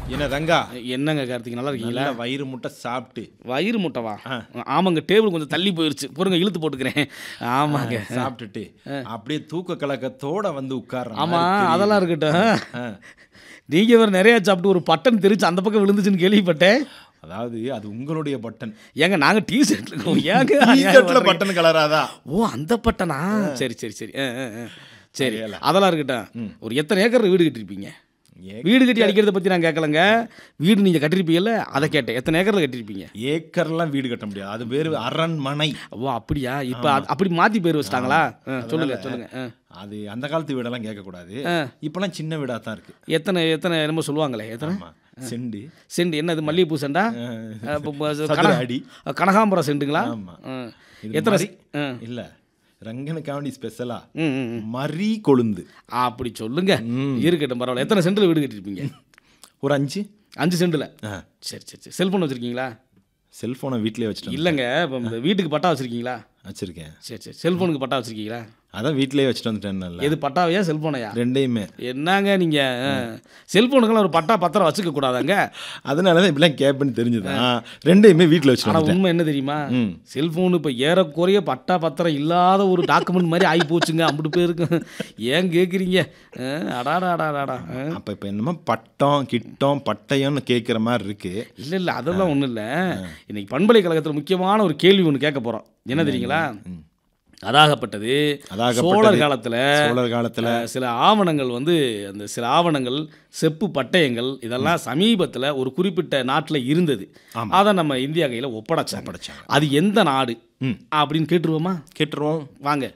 என்ன ரங்கா என்னங்க கார்த்திக் நல்லா இருக்கீங்களா நல்ல வயிறு முட்டை சாப்பிட்டு வயிறு முட்டைவா ஆமாங்க டேபிள் கொஞ்சம் தள்ளி போயிருச்சு பொறுங்க இழுத்து போட்டுக்கிறேன் ஆமாங்க சாப்பிட்டுட்டு அப்படியே தூக்க கலக்கத்தோட வந்து உட்கார்ற ஆமா மாதிரி தெரியுது. அதெல்லாம் இருக்கட்டும் ஆ. நீங்க வேற நிறைய சாப்பிட்டு ஒரு பட்டன் தெரிச்சு அந்த பக்கம் விழுந்துச்சுன்னு கேள்விப்பட்டேன் அதாவது அது உங்களுடைய பட்டன் ஏங்க நாங்க டீ ஷர்ட் இருக்கோம் ஏங்க T-shirtல வர்றீங்க? பட்டன் கலராதா ஓ அந்த பட்டனா சரி சரி சரி ஆ, ஆ, ஆ. சரி தெரியல. அதெல்லாம் இருக்கட்டும் ஒரு எத்தனை ஏக்கர் வீடு கட்டிருப்பீங்க ஏ- வீடு கட்டி அடிக்கிறத பத்தி நான் கேட்கலங்க வீடு நீங்க கட்டிருப்பீங்கல்ல அதை கேட்டேன் எத்தனை ஏக்கர்ல கட்டிருப்பீங்க ஏக்கர்லாம் வீடு கட்ட முடியாது அது பேரு அரண்மனை ஓ அப்படியா இப்போ அது- அப்படி மாத்தி பேர் வச்சிட்டாங்களா ஆ, சொல்லுங்க சொல்லுங்க ஆ. அது அந்த காலத்து வீடெல்லாம் கேட்கக்கூடாது இப்பெல்லாம் சின்ன வீடா தான் இருக்கு எத்தனை எத்தனை என்னமோ சொல்லுவாங்களே எத்தனை ஆமா செண்டு செண்டு என்னது மல்லிகைப்பூ செண்டா ஆ. ஆ, இப்போ- இப்போ சதுர கன- அடி. கனகாம்பரம் செண்டுங்களா ஆமா. ஆ. இது எத்தனை மாதிரி- ஆ. இல்ல ரங்கனுக்காண்டி ஸ்பெஷலா ம், ம், ம். மரி கொழுந்து அப்படி சொல்லுங்க இருக்கட்டும் பரவாயில்ல எத்தனை சென்டில் வீடு கட்டிருப்பீங்க ஒரு அஞ்சு அஞ்சு சென்டில் ஆ. சரி சரி சரி செல்ஃபோன் வச்சுருக்கீங்களா செல்போனை வீட்லயே வச்சுட்டேன் இல்லைங்க இப்போ இந்த வீட்டுக்கு பட்டா வச்சுருக்கீங்களா வச்சிருக்கேன் சரி சரி செல்ஃபோனுக்கு பட்டா வச்சுருக்கீங்களா அதான் வீட்லயே வச்சுட்டு வந்துட்டேன்ல எது பட்டாவையா செல்ஃபோனையா ரெண்டையுமே என்னங்க நீங்கள் செல்ஃபோனுக்கெல்லாம் ஒரு பட்டா பத்திரம் வச்சுக்க கூடாதாங்க அதனால தான் இப்படிலாம் கேட்பேன்னு தெரிஞ்சுதான் ரெண்டையுமே வீட்டில் வச்சுட்டு ஆனால் வந்துட்டேன் உண்மை என்ன தெரியுமா செல்ஃபோன் இப்போ ஏறக்குறைய பட்டா பத்திரம் இல்லாத ஒரு டாக்குமெண்ட் மாதிரி ஆகி போச்சுங்க அம்பிட்டு பேருக்கு ஏன் கேட்குறீங்க அடாடா அடாடாடா அப்போ இப்போ என்னமோ பட்டம் கிட்டம் பட்டயம்னு கேட்குற மாதிரி இருக்கு இல்லை இல்லை அதெல்லாம் ஒன்றும் இல்லை இன்னைக்கு பண்பலைக்கழகத்தில் முக்கியமான ஒரு கேள்வி ஒன்று கேட்க போகிறோம் என்ன தெரியுங்களா அதாகப்பட்டது அதாகப்பட்டது. சோழர் காலத்தில் சோழர் காலத்தில் சில ஆவணங்கள் வந்து அந்த சில ஆவணங்கள் செப்பு பட்டயங்கள் இதெல்லாம் சமீபத்தில் ஒரு குறிப்பிட்ட நாட்டில் இருந்தது அதை நம்ம இந்தியா கையில் ஒப்படைச்சாங்க ஒப்படைச்சாங்க. அது எந்த நாடு ம். அப்படின்னு கேட்டுருவோமா கேட்டுருவோம் வாங்க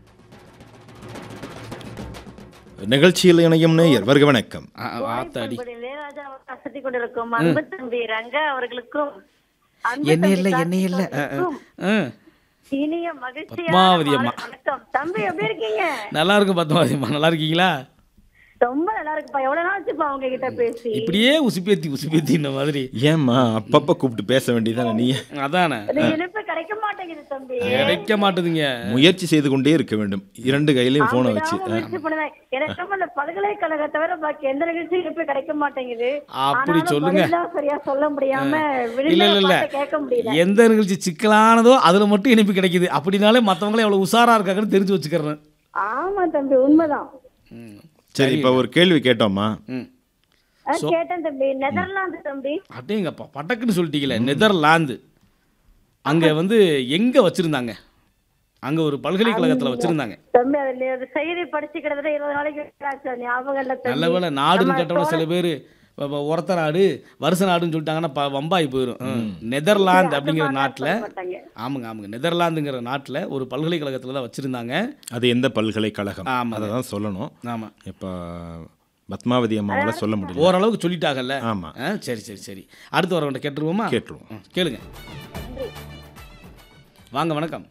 நிகழ்ச்சியில் இணையும் நேயர் வருக வணக்கம் ஆ, ஆ, ஆத்தாடி இப்படி இளையராஜா அவர் வசதி கொண்டிருக்கும் அன்பு தம்பி ரங்கா அவர்களுக்கும் அன்பு என்ன தம்பி இல்லை என்ன கார்த்திக் இல்லை ஆ, ஆ. அவர்களுக்கும் ஆ. இனிய மகிழ்ச்சியான பத்மாவதி அம்மா. மாலை வணக்கம் தம்பி எப்படி இருக்கீங்க நல்லா இருக்கும் பத்மாவதிம்மா நல்லா இருக்கீங்களா ரொம்ப நல்லா இருக்குப்பா எவ்வளவு நாள் ஆச்சுப்பா அவங்க கிட்ட பேசி இப்படியே உசுப்பேத்தி உசுப்பேத்தி இந்த மாதிரி ஏம்மா அப்பப்போ கூப்பிட்டு பேச வேண்டியதானே நீ அதானே அது இனிப்பு கிடைக்க மாட்டேங்குது தம்பி கிடைக்க மாட்டுதுங்க முயற்சி செய்து கொண்டே இருக்க வேண்டும் இரண்டு கையிலையும் போனை வச்சு விடாம முயற்சி பண்ணுவேன் எனக்கு அந்த பல்கலைக்கழக தவிர பாக்கி எந்த நிகழ்ச்சியும் இனிப்பு கிடைக்க மாட்டேங்குது அப்படி ஆனாலும் சொல்லுங்க. பதிலாம் சரியா சொல்ல முடியாம இல்ல விழுந்த இல்ல இல்ல பாட்டை கேட்க முடியல எந்த நிகழ்ச்சி சிக்கலானதோ அதுல மட்டும் இனிப்பு கிடைக்குது அப்படினாலே மத்தவங்களே எவ்வளவு உஷாரா இருக்காங்கன்னு தெரிஞ்சு வச்சுக்கிறேன் ஆமா தம்பி உண்மைதான் சரி இப்போ ஒரு கேள்வி கேட்டோம்மா ம் ஆ, கேட்டேன் தம்பி நெதர்லாந்து தம்பி அப்படிங்கப்பா பட்டக்குன்னு சொல்லிட்டீங்களே நெதர்லாந்து அங்க வந்து எங்க வச்சிருந்தாங்க அங்க ஒரு பல்கலைக்கழகத்துல வச்சிருந்தாங்க தம்பி அதுல ஒரு செய்தி படிச்சு கிட்டத்தட்ட இருபது நாளைக்கு ஆச்சு ஞாபகம் இல்ல தம்பி நல்ல வேளை நாடுன்னு நம்ம கேட்டவன சில பேர் ஒரத்த நாடு வருஷ நாடுன்னு சொல்லிட்டாங்கன்னா ப- வம்பாய் போயிடும் நெதர்லாந்து அப்படிங்கிற நாட்டில் மாட்டாங்க. ஆமாங்க ஆமாங்க நெதர்லாந்துங்கிற நாட்டில் ஒரு பல்கலைக்கழகத்தில் தான் வச்சுருந்தாங்க அது எந்த பல்கலைக்கழகம் ஆமாங்க. அதை தான் சொல்லணும் ஆமாம் இப்போ பத்மாவதி அம்மாவால் சொல்ல முடியல ஓரளவுக்கு சொல்லிட்டாங்கல்ல ஆமா. ஆ சரி சரி சரி அடுத்து வரவன்ட்ட கேட்டுருவோமா கேட்டுருவோம். ம், கேளுங்க வாங்க வணக்கம்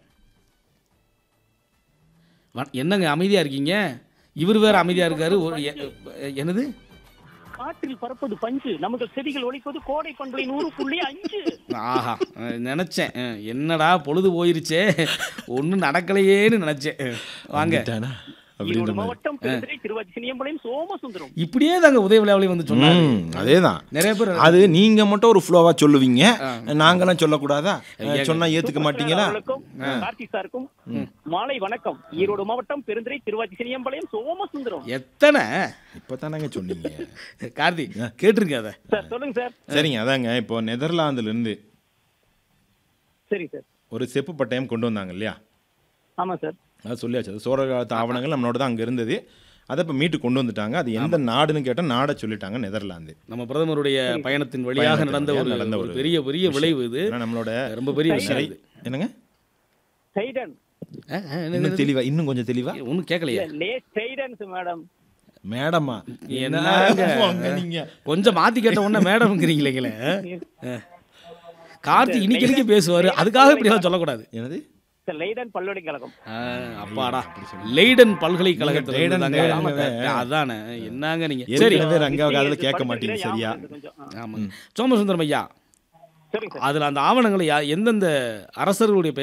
வண- என்னங்க அமைதியாக இருக்கீங்க இவர் வேற அமைதியாக இருக்காரு ஒரு எ- என்னது காற்றில் பறப்பது பஞ்சு நமது செடிகள் ஒழிப்பது கோடை பண்புலை நூறு புள்ளி அஞ்சு ஆஹா அஹ் நினைச்சேன் அஹ் என்னடா பொழுது போயிருச்சே ஒன்றும் நடக்கலையேன்னு நினைச்சேன் அஹ் வாங்க வந்துட்டானா? ஈரோடு அப்படின்ற மாதிரி மாவட்டம் பெருந்துறை திருவாச்சி சினியம்பாளையம் சோமசுந்தரம் இப்படியே தாங்க உதய விழாவிலையும் வந்து சொன்னாரு ம், அதேதான் நிறைய பேர் அது நீங்க மட்டும் ஒரு ஃப்ளோவா சொல்லுவீங்க நாங்கெல்லாம் சொல்லக்கூடாதா சொன்னா ஏத்துக்க மாட்டீங்களா அவர்களுக்கும் கார்த்திக் சாருக்கும் மாலை வணக்கம் ஈரோடு மாவட்டம் பெருந்துறை திருவாச்சி சினியம்பாளையம் சோமசுந்தரம் எத்தனை இப்பதானங்க சொன்னீங்க கார்த்தி கேட்டிருங்க அதை சார் சொல்லுங்க சார் சரிங்க அதாங்க இப்போ நெதர்லாந்துல இருந்து சரி சார் ஒரு செப்பு பட்டயம் கொண்டு வந்தாங்க இல்லையா ஆமா சார் அது சொல்லியாச்சு அது சோழ காலத்து ஆவணங்கள் நம்மளோட தான் அங்கே இருந்தது அதை இப்போ மீட்டு கொண்டு வந்துட்டாங்க அது எந்த நாடுன்னு கேட்டால் நாடை சொல்லிட்டாங்க நெதர்லாந்து நம்ம பிரதமருடைய பயணத்தின் வழியாக பயணத்தின் நடந்த வழியாக ஒரு நடந்த ஒரு ஒரு பெரிய பெரிய விளைவு இது ஏன்னா நம்மளோட ரொம்ப பெரிய விஷயம் இது என்னங்க சைடன் அஹ், அஹ், என்ன- இன்னும் தெளிவா இன்னும் கொஞ்சம் தெளிவா ஒன்றும் கேட்கலையா லே சைடன்ஸ் மேடம் மேடமா என்னங்க? வாங்க நீங்க கொஞ்சம் மாத்தி கேட்ட உடனே மேடம்ங்கிறீங்களே அஹ். கார்த்தி இன்னைக்கு இன்னைக்கு பேசுவாரு அதுக்காக இப்படியெல்லாம் சொல்லக்கூடாது என்னது சார் லைடன் பல்கலைக்கழகம் அஹ், அப்பாடா லெய்டன் பல்கலைக்கழகத்தில் லெய்டன் இருந்தாங்க. ஆமாங்க. அதானே என்னங்க நீங்க சரி ஏற்கனவே ரங்காவை அதில் கேட்க மாட்டீங்க சரியா கொஞ்சம் ஆ. ஆமாங்க சோமசுந்தரம் ஐயா சரிங்க சார் அதுல அந்த ஆவணங்களை யா- எந்தெந்த அரசர்களுடைய